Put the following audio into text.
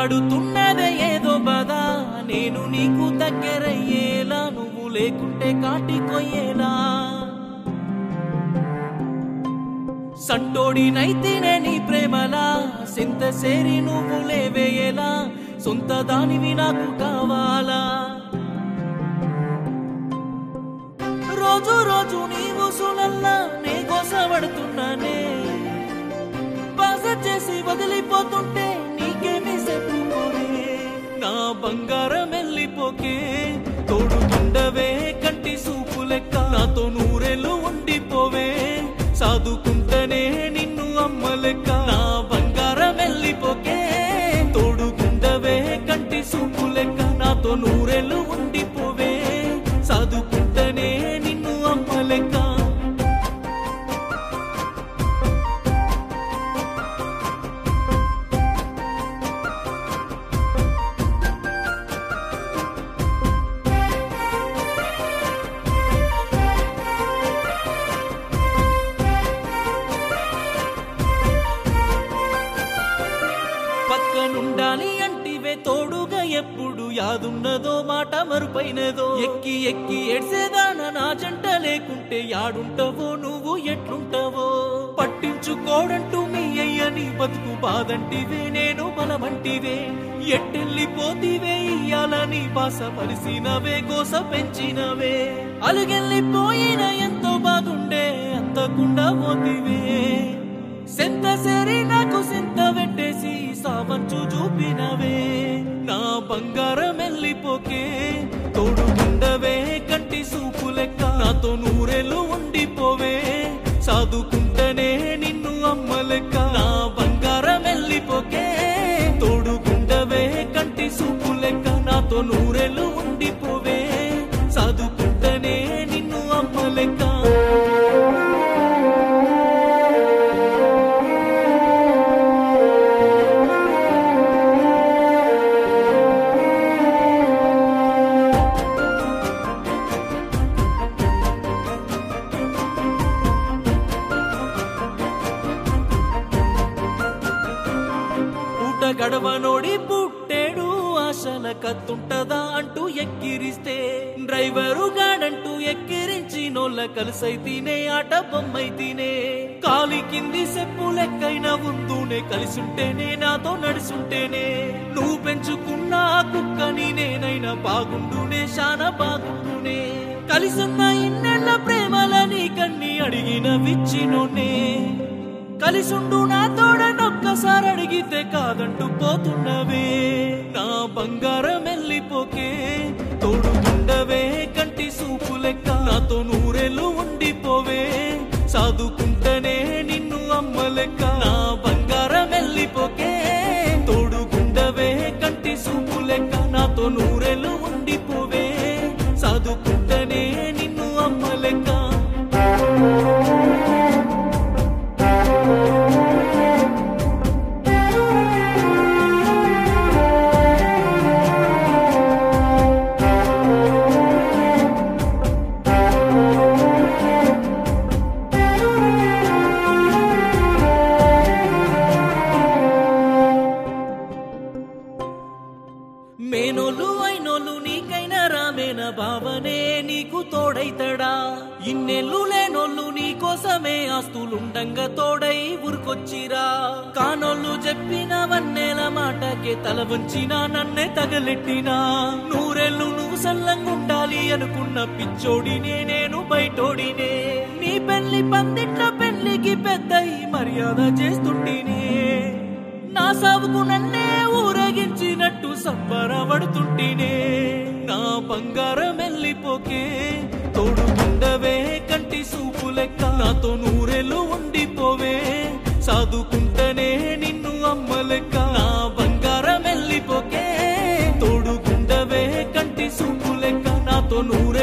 పడుతున్నదే ఏదో బాధ నేను నీకు దగ్గరయ్యేలా నువ్వు లేకుంటే కాటికొయ్యేలా సంటోడినైతేనే నీ ప్రేమలా సింత సేరి నువ్వు లేవేయేలా సొంత దానివి నాకు కావాలా రోజు రోజు నీ ఊసులల్లా నీ కోసపడుతున్నానే బాస చేసి వదిలిపోతుంటే నీకేమి చెప్పుకోనే నా బంగారం వెళ్ళిపోకే తోడుకుండవే కంటి సూపు లెక్క నాతో నూరెళ్ళు ఉండిపోవే సాదుకుంటనే నిన్ను అమ్మ లెక్క నా బంగారం వెళ్ళిపోకే తోడుకుండవే కంటి సూపు లెక్క నాతో నూరెళ్ళు ఉండిపోవే సాదుకుంటనే నిన్ను అమ్మ లెక్క పక్కనుండాలి అంటివే తోడుగా ఎప్పుడు యాదున్నదో మాట మరుపైనదో ఎక్కి ఎక్కి ఎడ్సేదాన నా జంట లేకుంటే యాడుంటావో నువ్వు ఎట్లుంటావో పట్టించుకోడంటూ మీ అయ్యని బతుకు బాదంటివే నేను బలమంటివే ఎట్టెళ్ళిపోతివే ఇయ్యాలని బాస పరిసినవే గోస పెంచినవే అలుగెళ్ళిపోయిన ఎంతో బాగుండే అందకుండా పోతివే సెంత సెరి నాకు సెంత వెట్టేసి సావంచు చూపినవే నా బంగారం వెళ్ళిపోకే తోడుకుండవే కంటి సూపు లెక్క నాతో నూరెళ్ళు ఉండిపోవే సాదుకుంటనే నిన్ను అమ్మ లెక్క నా బంగారం వెళ్ళిపోకే తోడుకుండవే కంటి సూపు లెక్క నాతో నూరెళ్ళు ఉండిపోవే సాదుకుంటనే నిన్ను అమ్మ లెక్క పూట గడవనోడి పుట్టేడు ఆశల కత్తుంటదా అంటూ ఎక్కిరిస్తే డ్రైవరు గాడంటూ ఎక్కిరించి నోళ్ళ కలిసైతేనే ఆట బొమ్మైతేనే కాలి కింది సెప్పు లెక్కైన ఉందూనే కలిసుంటేనే నాతో నడుసుంటేనే నువ్వు పెంచుకున్న ఆ కుక్కని నేనైనా బాగుండునే శానా బాగుండునే కలిసున్న ఇన్నెళ్ళ ప్రేమలని కన్ని అడిగిన విచ్చినోనే కలిసుండు నా తోడనొక్కసారి అడిగితే కాదంటూ పోతున్నవే నా బంగారం వెళ్ళిపోకే తోడుకుండవే కంటి సూపు లెక్క నాతో నూరెళ్ళు ఉండిపోవే సాదుకుంటనే నిన్ను అమ్మ లెక్క నా బంగారం వెళ్ళిపోకే తోడుకుండవే కంటి సూపు లెక్క నాతో నూరెళ్ళు ఉండిపోవే సాదుకుంటనే నిన్ను అమ్మ లెక్క మేనోళ్ళు అయినోళ్ళు నీకైనా రామేన భావనే నీకు తోడైతడా ఇన్నెళ్ళు లేనోళ్ళు నీ కోసమే ఆస్తులుండంగా తోడై ఊరుకొచ్చిరా కానోళ్ళు చెప్పిన వన్నేల మాటకే తల వంచినా నన్నే తగలెట్టినా నూరెళ్ళు నువ్వు సల్లంగుండాలి అనుకున్న పిచ్చోడినే నేను బయటోడినే నీ పెళ్లి పందిట్ల పెళ్లికి పెద్దయి మర్యాద చేస్తుంటేనే నా సావుకు నన్నే ఊరేగించినట్టు సంబరపడుతుంటేనే నా బంగారం వెళ్ళిపోకే తోడుకుండవే కంటి సూపు లెక్క నాతో నూరెళ్ళు ఉండిపోవే సాదుకుంటనే నిన్ను అమ్మ లెక్క నా బంగారం వెళ్ళిపోకే తోడుకుండవే కంటి సూపు లెక్క నాతో నూరెళ్ళు